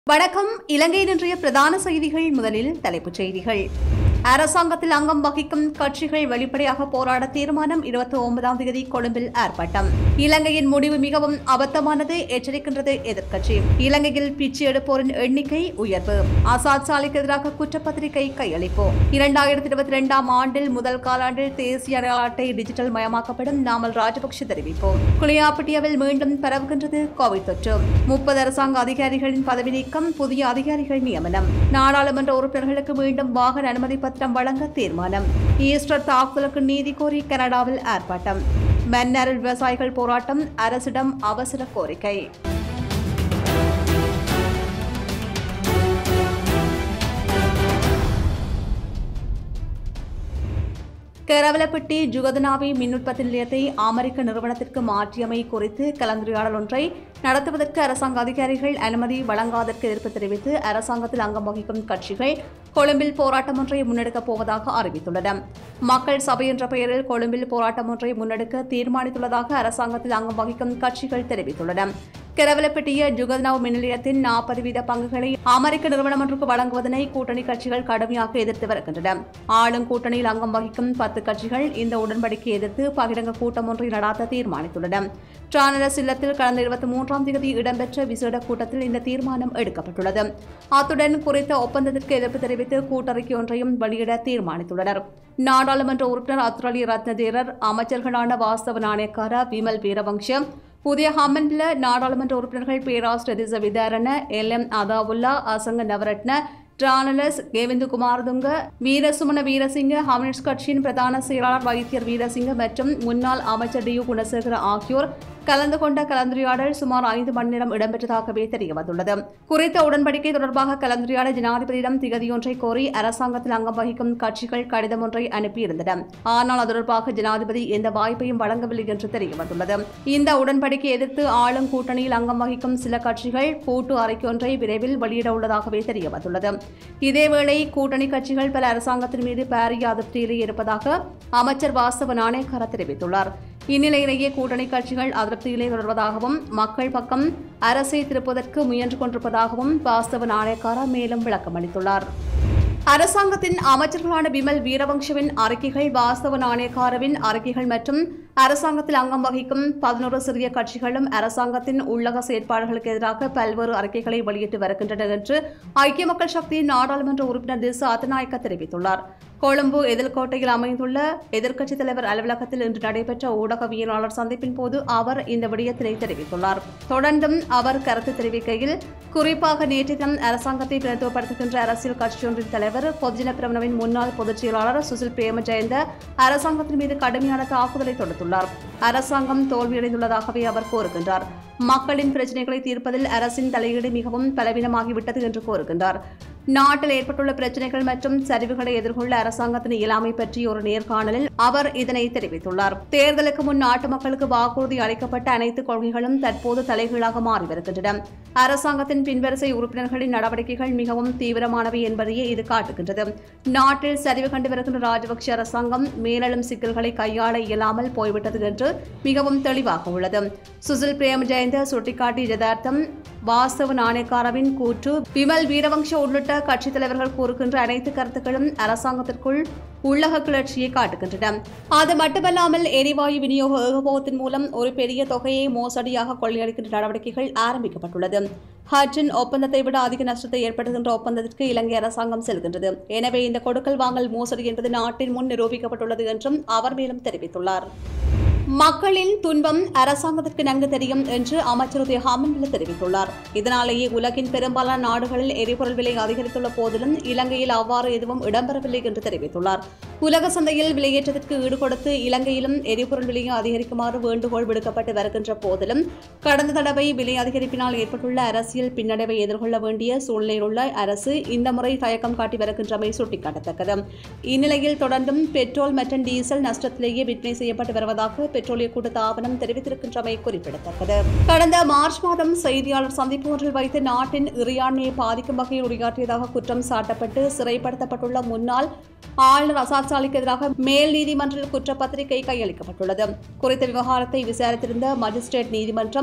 வணக்கம் இலங்கையின் இன்றைய பிரதான செய்திகள் முதலில் தலைப்புச் செய்திகள் அரசாங்கத்தில் அங்கம் வகிக்கும் கட்சிகள் வெளிப்படையாக போராட தீர்மானம் இருபத்தி ஒன்பதாம் தேதி கொழும்பில் ஆர்ப்பாட்டம் இலங்கையின் முடிவு மிகவும் அபத்தமானது எச்சரிக்கின்றது எதிர்க்கட்சி இலங்கையில் பிச்சு எடுப்போரின் எண்ணிக்கை உயர்வு ஆசாத் சாலைக்கு எதிராக குற்றப்பத்திரிகை கையளிப்பு இரண்டாயிரத்தி இருபத்தி இரண்டாம் ஆண்டில் முதல் காலாண்டில் தேசிய அடையாள அட்டை டிஜிட்டல் மயமாக்கப்படும் நாமல் ராஜபக்ஷ தெரிவிப்பு குளியாப்பட்டியாவில் மீண்டும் பரவுகின்றது கோவிட் தொற்று முப்பது அரசாங்க அதிகாரிகளின் பதவி நீக்கம் புதிய அதிகாரிகள் நியமனம் நாடாளுமன்ற உறுப்பினர்களுக்கு மீண்டும் வாகன அனுமதி பத்திரம் வழங்க தீர்மானம் ஈஸ்டர் தாக்குதலுக்கு நீதி கோரி கனடாவில் ஆர்ப்பாட்டம் மன்னாரில் விவசாயிகள் போராட்டம் அரசிடம் அவசர கோரிக்கை கேரவலப்பட்டி ஜுகதனாவி மின் உற்பத்தி நிலையத்தை அமெரிக்க நிறுவனத்திற்கு மாற்றியமை குறித்து கலந்துரையாடல் ஒன்றை நடத்துவதற்கு அரசாங்க அதிகாரிகள் அனுமதி வழங்காததற்கு எதிர்ப்பு தெரிவித்து அரசாங்கத்தில் அங்கம் வகிக்கும் கட்சிகள் கொழும்பில் போராட்டம் ஒன்றை முன்னெடுக்கப் போவதாக அறிவித்துள்ளன மக்கள் சபை என்ற பெயரில் கொழும்பில் போராட்டம் ஒன்றை முன்னெடுக்க தீர்மானித்துள்ளதாக அரசாங்கத்தில் அங்கம் வகிக்கும் கட்சிகள் தெரிவித்துள்ளன கெரவலப்பட்டிய ஜுகதனாவ் மின் நிலையத்தின் நாற்பது வீத பங்குகளை அமெரிக்க நிறுவனம் ஒன்றுக்கு வழங்குவதனை கூட்டணி கட்சிகள் கடுமையாக எதிர்த்து வருகின்றன ஆளும் கூட்டணியில் அங்கம் வகிக்கும் பத்து கட்சிகள் இந்த உடன்படிக்கையை எதிர்த்து பகிரங்க கூட்டம் ஒன்றை நடாத்த தீர்மானித்துள்ளன டிரானரஸ் இல்லத்தில் கடந்த இருபத்தி மூன்றாம் தேதி இடம்பெற்ற விசேட கூட்டத்தில் இந்த தீர்மானம் எடுக்கப்பட்டுள்ளது அத்துடன் குறித்த ஒப்பந்தத்திற்கு எதிர்ப்பு தெரிவித்து கூட்டறிக்கை ஒன்றையும் வெளியிட தீர்மானித்துள்ளனர் நாடாளுமன்ற உறுப்பினர் அத்ரலி ரத்னதேரர் அமைச்சர்களான வாஸ்தவ நாணயக்கார விமல் வீரவங்சம் புதிய ஹம்மன்ல நாடாளுமன்ற உறுப்பினர்கள் பேராசிரியர் Tissa Vitharana L M Athaullah Asanka Navaratne Tiran Alles Kevindu Kumaratunga Weerasumana Weerasinghe communist கட்சியின் பிரதான செயலாளர் வைத்தியர் வீரசிங்க மற்றும் முன்னாள் அமைச்சர் டி யு குணசேகர ஆகியோர் கலந்து கொண்ட கலந்துரையாடல் சுமார் ஐந்து மணி நேரம் இடம்பெற்றதாகவே தெரியவந்துள்ளது குறித்த உடன்படிக்கை தொடர்பாக கலந்துரையாட ஜனாதிபதியிடம் திகதியொன்றை கோரி அரசாங்கத்தில் அங்கம் வகிக்கும் கட்சிகள் கடிதம் ஒன்றை அனுப்பியிருந்தன ஆனால் அது தொடர்பாக ஜனாதிபதி எந்த வாய்ப்பையும் வழங்கவில்லை என்று தெரியவந்துள்ளது இந்த உடன்படிக்கை எதிர்த்து ஆளும் கூட்டணியில் அங்கம் வகிக்கும் சில கட்சிகள் கூட்டு அறிக்கை ஒன்றை விரைவில் வெளியிட உள்ளதாகவே தெரியவந்துள்ளது இதேவேளை கூட்டணி கட்சிகள் பல அரசாங்கத்தின் மீது பாரிய அதிருப்தியிலே இருப்பதாக அமைச்சர் வாஸ்தவ நாணயக்கார தெரிவித்துள்ளார் இந்நிலையிலேயே கூட்டணி கட்சிகள் அதிருப்தியிலே தொடர்வதாகவும் மக்கள் பக்கம் அரசை திருப்பதற்கு முயன்று கொண்டிருப்பதாகவும் வாஸ்தவ நாணயக்கார மேலும் விளக்கமளித்துள்ளார் அரசாங்கத்தின் அமைச்சர்களான விமல் வீரவங்சவின் அறிக்கைகள் வாஸ்தவ நாணயக்காரவின் அறிக்கைகள் மற்றும் அரசாங்கத்தில் அங்கம் வகிக்கும் பதினோரு சிறிய கட்சிகளும் அரசாங்கத்தின் உள்ளக செயற்பாடுகளுக்கு எதிராக பல்வேறு அறிக்கைகளை வெளியிட்டு வருகின்றன என்று ஐக்கிய மக்கள் சக்தியின் நாடாளுமன்ற உறுப்பினர் திசு அத்தநாயக்க தெரிவித்துள்ளார் கொழும்பு எதிர்கோட்டையில் அமைந்துள்ள எதிர்க்கட்சித் தலைவர் அலுவலகத்தில் இன்று நடைபெற்ற ஊடகவியலாளர் சந்திப்பின் போது அவர் இந்த விடயத்தினை தெரிவித்துள்ளார் தொடர்ந்தும் அவர் கருத்து தெரிவிக்கையில் குறிப்பாக நேற்று தினம் அரசாங்கத்தை பிரதித்துவப்படுத்துகின்ற அரசியல் கட்சியொன்றின் தலைவர் பொதுஜன பிரமணவின் முன்னாள் பொதுச் செயலாளர் சுசில் பிரேம ஜெயந்த அரசாங்கத்தின் மீது கடுமையான தாக்குதலை தொடுத்துள்ளார் அரசாங்கம் தோல்வியடைந்துள்ளதாகவே அவர் கூறுகின்றார் மக்களின் பிரச்சினைகளை தீர்ப்பதில் அரசின் தலையீடு மிகவும் பலவீனமாகிவிட்டது என்று கூறுகின்றார் நாட்டில் ஏற்பட்டுள்ள பிரச்சினைகள் மற்றும் சரிவுகளை எதிர்கொள்ள அரசாங்கத்தின் இயலாமை பற்றி ஒரு நேர்காணலில் அவர் இதனை தெரிவித்துள்ளார் தேர்தலுக்கு முன் நாட்டு மக்களுக்கு வாக்குறுதி அளிக்கப்பட்ட அனைத்து கொள்கைகளும் தற்போது தலைகீழாக மாறி வருகின்றன அரசாங்கத்தின் பின்வரிசை உறுப்பினர்களின் நடவடிக்கைகள் மிகவும் தீவிரமானவை என்பதையே இது காட்டுகின்றது நாட்டில் சரிவு கண்டு வருகின்ற ராஜபக்ஷ அரசாங்கம் மேலெழும் சிக்கல்களை கையாள இயலாமல் போய்விட்டது என்று மிகவும் தெளிவாக உள்ளது சுசில் பிரேம் ஜெயந்த சுட்டிக்காட்டி யதார்த்தம் வாஸ்தவ நாணயக்காரவின் கூற்று விமல் வீரவங்ச உள்ளிட்ட கட்சித் தலைவர்கள் கூறுகின்ற அனைத்து கருத்துக்களும் அரசாங்கத்திற்குள் உள்ளக கிளர்ச்சியை காட்டுகின்றன அது மட்டுமல்லாமல் எரிவாயு விநியோக ஏகபோகத்தின் மூலம் ஒரு பெரிய தொகையை மோசடியாக கொள்ளையடிக்கின்ற நடவடிக்கைகள் ஆரம்பிக்கப்பட்டுள்ளது ஹட்ஜின் ஒப்பந்தத்தை விட அதிக நஷ்டத்தை ஏற்படுகின்ற ஒப்பந்தத்திற்கு இலங்கை அரசாங்கம் செல்கின்றது எனவே இந்த கொடுக்கல் வாங்கல் மோசடி என்பது நாட்டின் முன் நிரூபிக்கப்பட்டுள்ளது என்றும் அவர் மேலும் தெரிவித்துள்ளார் மக்களின் துன்பம் அரசாங்கத்திற்கு நன்கு தெரியும் என்று அமைச்சர் உதய ஹாமன்பில தெரிவித்துள்ளார் இதனாலேயே உலகின் பெரும்பாலான நாடுகளில் எரிபொருள் விலை அதிகரித்துள்ள போதிலும் இலங்கையில் அவ்வாறு எதுவும் இடம்பெறவில்லை என்று தெரிவித்துள்ளார் உலக சந்தையில் விலையேற்றத்திற்கு ஈடுகொடுத்து இலங்கையிலும் எரிபொருள் விலையை அதிகரிக்குமாறு வேண்டுகோள் விடுக்கப்பட்டு வருகின்ற போதிலும் கடந்த தடவை விலை அதிகரிப்பினால் ஏற்பட்டுள்ள அரசியல் பின்னடைவை எதிர்கொள்ள வேண்டிய சூழ்நிலையில் உள்ள அரசு இந்த முறை தயக்கம் காட்டி வருகின்றமை சுட்டிக்காட்டத்தக்கது இந்நிலையில் தொடர்ந்தும் பெட்ரோல் மற்றும் டீசல் நஷ்டத்திலேயே விற்பனை செய்யப்பட்டு வருவதாக பெட்ரோலிய கூட்டத்த ஆவணம் தெரிவித்திருக்கின்றமை குறிப்பிடத்தக்கது கடந்த மார்ச் மாதம் செய்தியாளர் சந்திப்பு ஒன்றில் வைத்து நாட்டின் இறையாண்மையை பாதிக்கும் வகையில் உரையாற்றியதாக குற்றம் சாட்டப்பட்டு சிறைப்படுத்தப்பட்டுள்ள முன்னாள் ஆளுநர் அசாத் சாலிக்கு எதிராக மேல் நீதிமன்றில் குற்றப்பத்திரிகை கையளிக்கப்பட்டுள்ளது குறித்த விவகாரத்தை விசாரித்திருந்த மஜிஸ்ட்ரேட் நீதிமன்றம்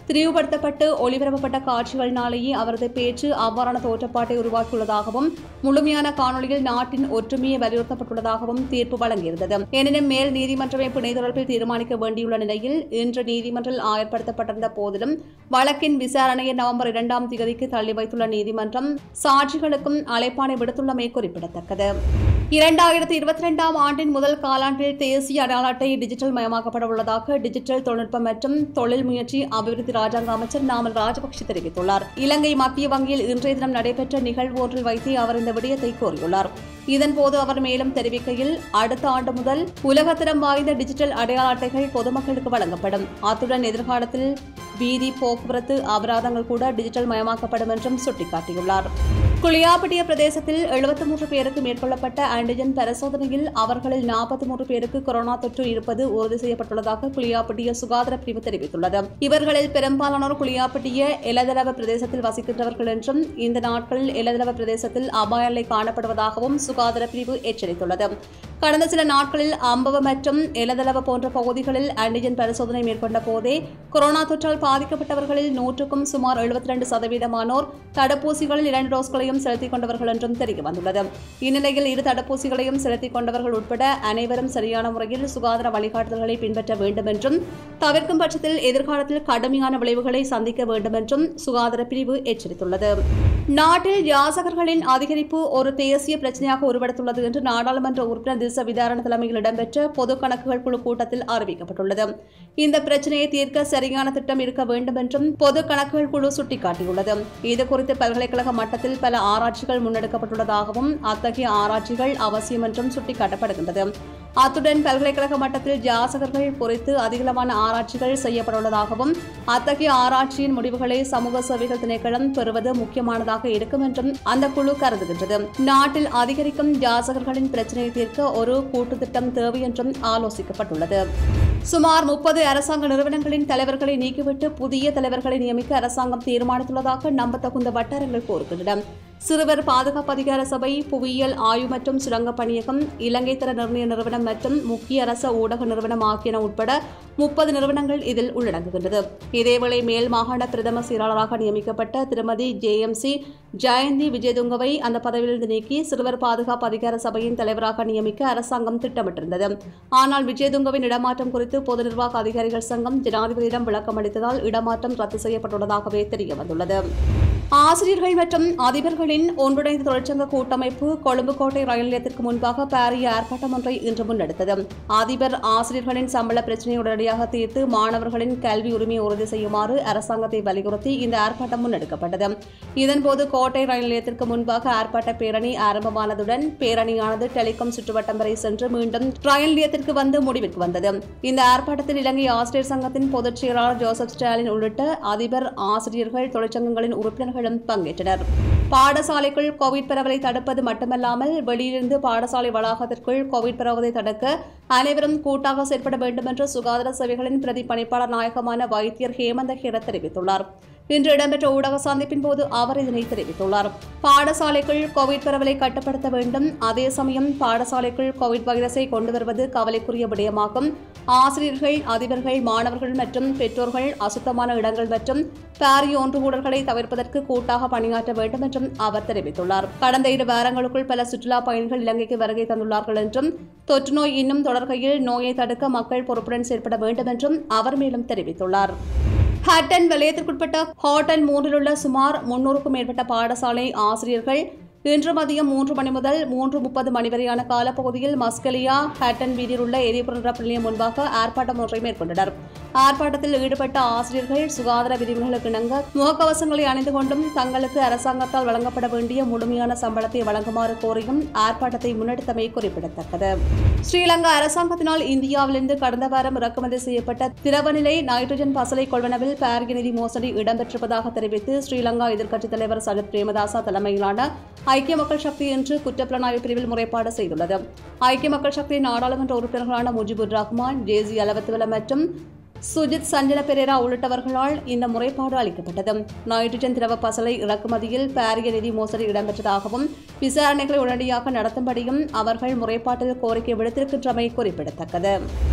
திரிவுபடுத்தப்பட்டு ஒளிபரப்பப்பட்ட காட்சிகளினாலேயே அவரது பேச்சு அவ்வாறான தோற்றப்பாட்டை உருவாக்கியுள்ளதாகவும் முழுமையான காணொளியில் நாட்டின் ஒற்றுமையை வலியுறுத்தப்பட்டுள்ளதாகவும் தீர்ப்பு வழங்கியிருந்தது எனினும் மேல் நீதிமன்றமே பிணை தொடர்பில் தீர்மானிக்க வேண்டியுள்ள நிலையில் இன்று நீதிமன்றில் ஆயர்படுத்தப்பட்டிருந்த போதிலும் வழக்கின் விசாரணையை நவம்பர் இரண்டாம் தேதிக்கு தள்ளி வைத்துள்ள நீதிமன்றம் சாட்சிகளுக்கும் அழைப்பாணை விடுத்துள்ளமை குறிப்பிடத்தக்கது இரண்டாயிரத்தி இருபத்தி ரெண்டாம் ஆண்டின் முதல் காலாண்டில் தேசிய அடையாள அட்டை டிஜிட்டல் மயமாக்கப்பட உள்ளதாக டிஜிட்டல் தொழில்நுட்பம் மற்றும் தொழில் முயற்சி அபிவிருத்தி ராஜாங்க அமைச்சர் நாமல் ராஜபக்ஷ தெரிவித்துள்ளார் இலங்கை மத்திய வங்கியில் இன்றைய தினம் நடைபெற்ற நிகழ்வு ஒன்றில் வைத்து அவர் இந்த விடயத்தை கூறியுள்ளார் இதன்போது அவர் மேலும் தெரிவிக்கையில் அடுத்த ஆண்டு முதல் உலகத்தரம் வாய்ந்த டிஜிட்டல் அடையாள அட்டைகள் பொதுமக்களுக்கு வழங்கப்படும் அத்துடன் எதிர்காலத்தில் வீதி போக்குவரத்து அபராதங்கள் கூட டிஜிட்டல் மயமாக்கப்படும் என்றும் சுட்டிக்காட்டியுள்ளார் குளியாப்பட்டிய பிரதேசத்தில் எழுபத்தி மூன்று பேருக்கு மேற்கொள்ளப்பட்ட ஆன்டிஜன் பரிசோதனையில் அவர்களில் நாற்பத்தி மூன்று பேருக்கு கொரோனா தொற்று இருப்பது உறுதி செய்யப்பட்டுள்ளதாக குளியாப்பட்டிய சுகாதார பிரிவு தெரிவித்துள்ளது இவர்களில் பெரும்பாலானோர் குளியாப்பட்டிய எலதளவ பிரதேசத்தில் வசிக்கின்றவர்கள் என்றும் இந்த நாட்களில் எலதளவ பிரதேசத்தில் அபாய நிலை காணப்படுவதாகவும் சுகாதார பிரிவு எச்சரித்துள்ளது கடந்த சில நாட்களில் அம்பவ மற்றும் எலதளவ போன்ற பகுதிகளில் ஆன்டிஜன் பரிசோதனை மேற்கொண்ட போதே கொரோனா தொற்றால் பாதிக்கப்பட்டவர்களில் நூற்றுக்கும் சுமார் எழுபத்தி ரெண்டு சதவீதமானோர் தடுப்பூசிகளில் இரண்டு டோஸ்களையும் செலுத்திக் கொண்டவர்கள் என்றும் தெரிய வந்துள்ளது இந்நிலையில் இரு தடுப்பூசிகளையும் செலுத்திக் கொண்டவர்கள் உட்பட அனைவரும் சரியான முறையில் சுகாதார வழிகாட்டுதல்களை பின்பற்ற வேண்டும் என்றும் தவிர்க்கும் பட்சத்தில் எதிர்காலத்தில் கடுமையான விளைவுகளை சந்திக்க வேண்டும் என்றும் சுகாதார பிரிவு எச்சரித்துள்ளது நாட்டில் யாசகர்களின் அதிகரிப்பு ஒரு தேசிய பிரச்சனையாக உருவெடுத்துள்ளது என்று நாடாளுமன்ற உறுப்பினர் திச விதாரண தலைமையில் இடம்பெற்ற பொது கணக்குகள் குழு கூட்டத்தில் அறிவிக்கப்பட்டுள்ளது இந்த பிரச்சனையை தீர்க்க சரியான திட்டம் இருக்க வேண்டும் என்றும் பொது கணக்குகள் குழு சுட்டிக்காட்டியுள்ளது இதுகுறித்து பல்கலைக்கழக மட்டத்தில் பல ஆராய்ச்சிகள் முன்னெடுக்கப்பட்டுள்ளதாகவும் அத்தகைய ஆராய்ச்சிகள் அவசியம் என்றும் சுட்டிக்காட்டப்படுகின்றது அத்துடன் பல்கலைக்கழக மட்டத்தில் ஜாசகர்கள் குறித்து அதிகளவான ஆராய்ச்சிகள் செய்யப்பட்டுள்ளதாகவும் அத்தகைய ஆராய்ச்சியின் முடிவுகளை சமூக சேவைகள் திணைக்களம் பெறுவது முக்கியமானதாக இருக்கும் என்றும் அந்த குழு கருதுகின்றது நாட்டில் அதிகரிக்கும் ஜாசகர்களின் பிரச்சினையை தீர்க்க ஒரு கூட்டு திட்டம் தேவை என்றும் ஆலோசிக்கப்பட்டுள்ளது சுமார் முப்பது அரசாங்க நிறுவனங்களின் தலைவர்களை நீக்கிவிட்டு புதிய தலைவர்களை நியமிக்க அரசாங்கம் தீர்மானித்துள்ளதாக நம்பத்தகுந்த வட்டாரங்கள் கூறுகின்றன சிறுவர் பாதுகாப்பு அதிகார சபை புவியியல் ஆய்வு மற்றும் சுரங்கப் பணியகம் இலங்கை தர நிர்ணய நிறுவனம் மற்றும் முக்கிய அரச ஊடக நிறுவனம் ஆகியன உட்பட முப்பது நிறுவனங்கள் இதில் உள்ளடங்குகின்றது இதேவேளை மேல் மாகாண பிரதம செயலாளராக நியமிக்கப்பட்ட திருமதி ஜே எம் சி ஜெயந்தி விஜயதுங்கவை அந்த பதவியிலிருந்து நீக்கி சிறுவர் பாதுகாப்பு அதிகார சபையின் தலைவராக நியமிக்க அரசாங்கம் திட்டமிட்டிருந்தது ஆனால் விஜயதுங்கவின் இடமாற்றம் குறித்து பொது நிர்வாக அதிகாரிகள் சங்கம் ஜனாதிபதியிடம் விளக்கம் அளித்ததால் இடமாற்றம் ரத்து செய்யப்பட்டுள்ளதாகவே தெரியவந்துள்ளது ஆசிரியர்கள் மற்றும் அதிபர்களின் ஒன்றிணைந்த தொழிற்சங்க கூட்டமைப்பு கொழும்பு கோட்டை ரயில் நிலையத்திற்கு முன்பாக பாரிய ஆர்ப்பாட்டம் ஒன்றை இன்று முன்னெடுத்தது அதிபர் ஆசிரியர்களின் சம்பள பிரச்சினையை உடனடியாக தீர்த்து மாணவர்களின் கல்வி உரிமையை உறுதி செய்யுமாறு அரசாங்கத்தை வலியுறுத்தி இந்த ஆர்ப்பாட்டம் முன்னெடுக்கப்பட்டது இதன்போது கோட்டை ரயில் நிலையத்திற்கு முன்பாக ஆர்ப்பாட்ட பேரணி ஆரம்பமானதுடன் பேரணியானது டெலிகாம் சுற்றுவட்டம் வரை சென்று மீண்டும் ரயில் நிலையத்திற்கு வந்து முடிவிற்கு வந்தது இந்த ஆர்ப்பாட்டத்தில் இலங்கை ஆசிரியர் சங்கத்தின் பொதுச் செயலாளர் ஜோசப் ஸ்டாலின் உள்ளிட்ட அதிபர் ஆசிரியர்கள் தொழிற்சங்கங்களின் உறுப்பினர்களும் பங்கேற்றனர் பாடசாலைக்குள் கோவிட் பரவலை தடுப்பது மட்டுமல்லாமல் வெளியிலிருந்து பாடசாலை வளாகத்திற்குள் கோவிட் பரவுவதை தடுக்க அனைவரும் கூட்டாக செயற்பட வேண்டும் என்று சுகாதார சேவைகளின் பிரதி பணிப்பாளர் நாயகமான வைத்தியர் ஹேமந்த ஹேர தெரிவித்துள்ளார் இன்று இடம்பெற்ற ஊடக சந்திப்பின் போது அவர் இதனை தெரிவித்துள்ளார் பாடசாலைக்குள் கோவிட் பரவலை கட்டுப்படுத்த வேண்டும் அதே சமயம் பாடசாலைக்குள் கோவிட் வைரஸை கொண்டு வருவது கவலைக்குரிய விடயமாகும் ஆசிரியர்கள் அதிபர்கள் மாணவர்கள் மற்றும் பெற்றோர்கள் அசுத்தமான இடங்கள் மற்றும் பாரிய ஒன்றுகூடல்களை தவிர்ப்பதற்கு கூட்டாக பணியாற்ற வேண்டும் என்றும் அவர் தெரிவித்துள்ளார் கடந்த இரு வாரங்களுக்குள் பல சுற்றுலா பயணிகள் இலங்கைக்கு வருகை தந்துள்ளார்கள் என்றும் தொற்று நோய் இன்னும் தொடர்கையில் நோயை தடுக்க மக்கள் பொறுப்புடன் செயற்பட வேண்டும் என்றும் அவர் மேலும் தெரிவித்துள்ளார் ஹட்டன் வலயத்திற்குட்பட்ட ஹோட்டல் மூன்றில் உள்ள சுமார் முன்னூறுக்கும் மேற்பட்ட பாடசாலை ஆசிரியர்கள் இன்று மதியம் மூன்று மணி முதல் மூன்று முப்பது மணி வரையான காலப்பகுதியில் மஸ்கலியா ஹட்டன் வீதியில் உள்ள எரிபொருள் நிரப்பு நிலையம் முன்பாக ஆர்ப்பாட்டம் ஒன்றை மேற்கொண்டனர் ஆர்ப்பாட்டத்தில் ஈடுபட்ட ஆசிரியர்கள் சுகாதார விதிமுறைகளுக்கு இணங்க முகக்கவசங்களை அணிந்து கொண்டும் தங்களுக்கு அரசாங்கத்தால் வழங்கப்பட வேண்டிய முழுமையான சம்பளத்தை வழங்குமாறு கோரியும் ஆர்ப்பாட்டத்தை முன்னெடுத்தமை குறிப்பிடத்தக்கது ஸ்ரீலங்கா அரசாங்கத்தினால் இந்தியாவிலிருந்து கடந்த வாரம் இறக்குமதி செய்யப்பட்ட திரவநிலை நைட்ரஜன் பசலை கொள்வனவில் பாரிய நிதி மோசடி இடம்பெற்றிருப்பதாக தெரிவித்து ஸ்ரீலங்கா எதிர்க்கட்சித் தலைவர் சஜித் பிரேமதாசா தலைமையிலான ஐக்கிய மக்கள் சக்தி என்று குற்றப்புலனாய்வு பிரிவில் முறைப்பாடு செய்துள்ளது ஐக்கிய மக்கள் சக்தி நாடாளுமன்ற உறுப்பினர்களான முஜிபுர் ரஹ்மான் ஜேசி அலவத்துவல மற்றும் சுஜித் சஞ்சன பெரேரா உள்ளிட்டவர்களால் இந்த முறைப்பாடு அளிக்கப்பட்டது நைட்ரஜன் திரவ பசலை இறக்குமதியில் பாரிய நிதி மோசடி இடம்பெற்றதாகவும் விசாரணைகளை உடனடியாக நடத்தும்படியும் அவர்கள் முறைப்பாட்டில் கோரிக்கை விடுத்திருக்கின்றமை குறிப்பிடத்தக்கது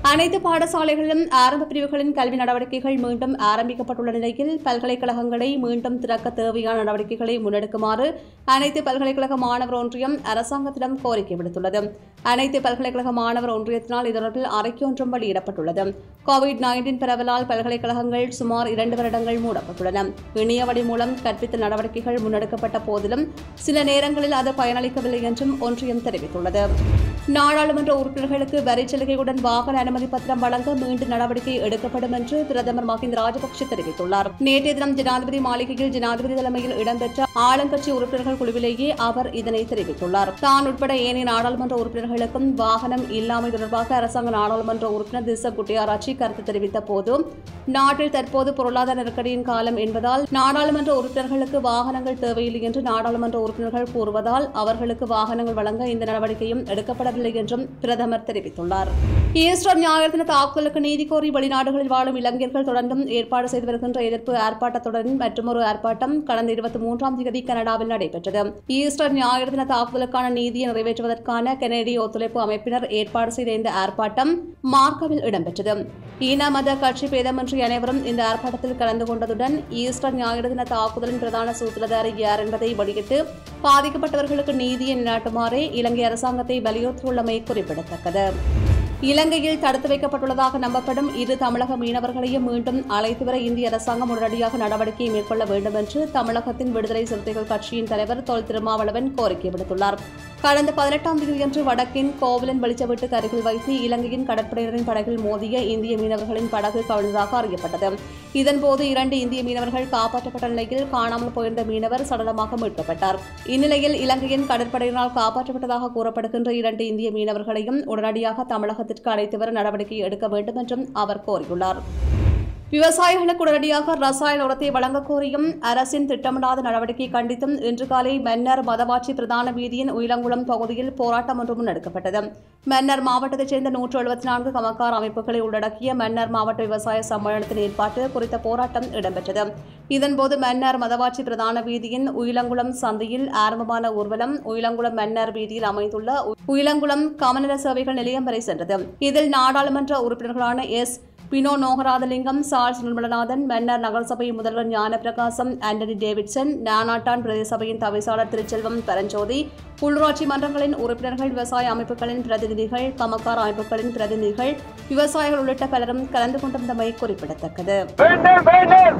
அனைத்து பாடசாலைகளிலும் ஆரம்ப பிரிவுகளின் கல்வி நடவடிக்கைகள் மீண்டும் ஆரம்பிக்கப்பட்டுள்ள நிலையில் பல்கலைக்கழகங்களை மீண்டும் திறக்க தேவையான நடவடிக்கைகளை முன்னெடுக்குமாறு அனைத்து பல்கலைக்கழக மாணவர் ஒன்றியம் அரசாங்கத்திடம் கோரிக்கை விடுத்துள்ளது அனைத்து பல்கலைக்கழக மாணவர் ஒன்றியத்தினால் இது தொடர்பில் அறிக்கை ஒன்றும் வெளியிடப்பட்டுள்ளது கோவிட் நைன்டீன் பரவலால் பல்கலைக்கழகங்கள் சுமார் இரண்டு வருடங்கள் மூடப்பட்டுள்ளன இணைய வழி மூலம் கற்பித்தல் நடவடிக்கைகள் முன்னெடுக்கப்பட்ட போதிலும் சில நேரங்களில் அது பயனளிக்கவில்லை என்றும் ஒன்றியம் தெரிவித்துள்ளது நாடாளுமன்ற உறுப்பினர்களுக்கு வரிச் சலுகையுடன் வாகன அனுமதி பத்திரம் வழங்க மீண்டும் நடவடிக்கை எடுக்கப்படும் என்று பிரதமர் மஹிந்த ராஜபக்ஷ தெரிவித்துள்ளார் நேற்றைய தினம் ஜனாதிபதி மாளிகையில் ஜனாதிபதி தலைமையில் இடம்பெற்ற ஆளுங்கட்சி உறுப்பினர்கள் குழுவிலேயே அவர் இதனை தெரிவித்துள்ளார் தான் உட்பட ஏனைய நாடாளுமன்ற உறுப்பினர்களுக்கும் வாகனம் இல்லாமை தொடர்பாக அரசாங்க நாடாளுமன்ற உறுப்பினர் திச குட்டியாராச்சி கருத்து தெரிவித்த போது நாட்டில் தற்போது பொருளாதார நெருக்கடியின் காலம் என்பதால் நாடாளுமன்ற உறுப்பினர்களுக்கு வாகனங்கள் தேவையில்லை என்று நாடாளுமன்ற உறுப்பினர்கள் கூறுவதால் அவர்களுக்கு வாகனங்கள் வழங்க இந்த நடவடிக்கையும் எடுக்கப்படவில்லை என்றும் பிரதமர் தெரிவித்துள்ளார் ஈஸ்டர் ஞாயிறு தின தாக்குதலுக்கு நீதி கோரி வெளிநாடுகளில் வாழும் இளைஞர்கள் தொடர்ந்தும் ஏற்பாடு செய்து வருகின்ற எதிர்ப்பு ஆர்ப்பாட்டத்துடன் மற்றொரு ஆர்ப்பாட்டம் கடந்த இருபத்தி மூன்றாம் தேதி கனடாவில் நடைபெற்றது ஈஸ்டர் ஞாயிறு தின தாக்குதலுக்கான நீதியை நிறைவேற்றுவதற்கான கனேடிய ஒத்துழைப்பு அமைப்பினர் ஏற்பாடு செய்த இந்த ஆர்ப்பாட்டம் மார்க்கவில் இடம்பெற்றது ஈன மத கட்சி பேதமின்றி அனைவரும் இந்த ஆர்ப்பாட்டத்தில் கலந்து கொண்டதுடன் ஈஸ்டர் ஞாயிறு தின தாக்குதலின் பிரதான சூத்திரதாரி யார் என்பதை வெளியிட்டு பாதிக்கப்பட்டவர்களுக்கு நீதியை நிலைநாட்டுமாறு இலங்கை அரசாங்கத்தை வலியுறுத்தியுள்ளமை குறிப்பிடத்தக்கது இலங்கையில் தடுத்து வைக்கப்பட்டுள்ளதாக நம்பப்படும் இரு தமிழக மீனவர்களையும் மீண்டும் அழைத்து வர இந்திய அரசாங்கம் உடனடியாக நடவடிக்கை மேற்கொள்ள வேண்டும் என்று தமிழகத்தின் விடுதலை சிறுத்தைகள் கட்சியின் தலைவர் தொல் திருமாவளவன் கோரிக்கை விடுத்துள்ளார் கடந்த பதினெட்டாம் தேதியன்று வடக்கின் கோவிலன் வெளிச்சவீட்டுக்கு அருகில் வைத்து இலங்கையின் கடற்படையினரின் படகில் மோதிய இந்திய மீனவர்களின் படகு கவிழ்ந்ததாக அறியப்பட்டது இதன்போது இரண்டு இந்திய மீனவர்கள் காப்பாற்றப்பட்ட நிலையில் காணாமல் போயிருந்த மீனவர் சடலமாக மீட்கப்பட்டார் இந்நிலையில் இலங்கையின் கடற்படையினரால் காப்பாற்றப்பட்டதாக கூறப்படுகின்ற இரண்டு இந்திய மீனவர்களையும் உடனடியாக தமிழகத்திற்கு அழைத்து வர நடவடிக்கை எடுக்க வேண்டும் என்றும் அவர் கோரியுள்ளார் விவசாயிகளுக்கு உடனடியாக ரசாயன உரத்தை வழங்கக் கோரியும் அரசின் திட்டமிடாத நடவடிக்கை கண்டித்தும் இன்று காலை மன்னர் மதவாச்சி பிரதான வீதியின் உயிலங்குளம் பகுதியில் போராட்டம் ஒன்று முன்னெடுக்கப்பட்டது மன்னர் மாவட்டத்தைச் சேர்ந்த நூற்று எழுபத்தி நான்கு கமக்கார் அமைப்புகளை உள்ளடக்கிய மன்னர் மாவட்ட விவசாய சம்மேளனத்தின் ஏற்பாட்டு குறித்த போராட்டம் இடம்பெற்றது இதன்போது மன்னர் மதவாச்சி பிரதான வீதியின் உயிலங்குளம் சந்தையில் ஆரம்பமான ஊர்வலம் உயிலங்குளம் மன்னர் வீதியில் அமைந்துள்ள உயிலங்குளம் கமநல சேவைகள் நிலையம் வரை சென்றது இதில் நாடாளுமன்ற உறுப்பினர்களான எஸ் பினோ நோகராதலிங்கம் சார்ஸ் நிர்மலநாதன் மன்னர் நகரசபை முதல்வர் ஞானப்பிரகாசம் ஆண்டனி டேவிட்சன் நானாட்டான் பிரதேச சபையின் தவிசாளர் திருச்செல்வம் பரஞ்சோதி உள்ளூராட்சி மன்றங்களின் உறுப்பினர்கள் விவசாய அமைப்புகளின் பிரதிநிதிகள் கமக்கார் அமைப்புகளின் பிரதிநிதிகள் விவசாயிகள் உள்ளிட்ட பலரும் கலந்து கொண்டிருந்தமை குறிப்பிடத்தக்கது வேண்டும் வேண்டும்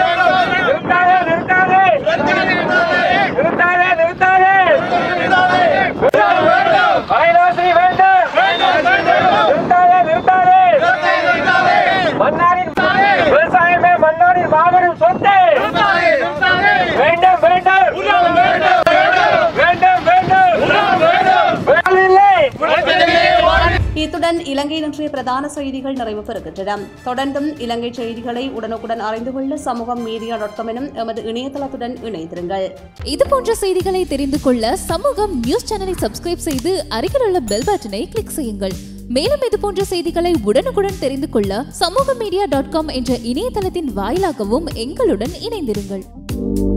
நிறுத்தாதே நிறுத்தாதே நிறுத்தாதே நிறுத்தாதே கைலாசி வேண்டும் நிறுத்தாதே நிறுத்தாதே மன்னாரின் விவசாயமே மன்னாரின் மாபெரும் சொத்து வேண்டும் வேண்டும் வேண்டும் வேண்டும் வேலையில்லை இத்துடன் இலங்கையின் இன்றைய பிரதான செய்திகள் நிறைவு பெறுகின்றன தொடர்ந்தும் இலங்கை செய்திகளை உடனுக்குடன் அறிந்து கொள்ள சமூகம் மீடியா டாட் காம் எனும் எமது இணையதளத்துடன் இணைந்திருங்கள் இது போன்ற செய்திகளை தெரிந்து கொள்ள சமூகம் நியூஸ் சேனலை சப்ஸ்கிரைப் செய்து அருகில் உள்ள பெல் பட்டனை கிளிக் செய்யுங்கள் மேலும் இது போன்ற செய்திகளை உடனுக்குடன் தெரிந்து கொள்ள சமூக மீடியா டாட் காம் என்ற இணையதளத்தின் வாயிலாகவும் எங்களுடன் இணைந்திருங்கள்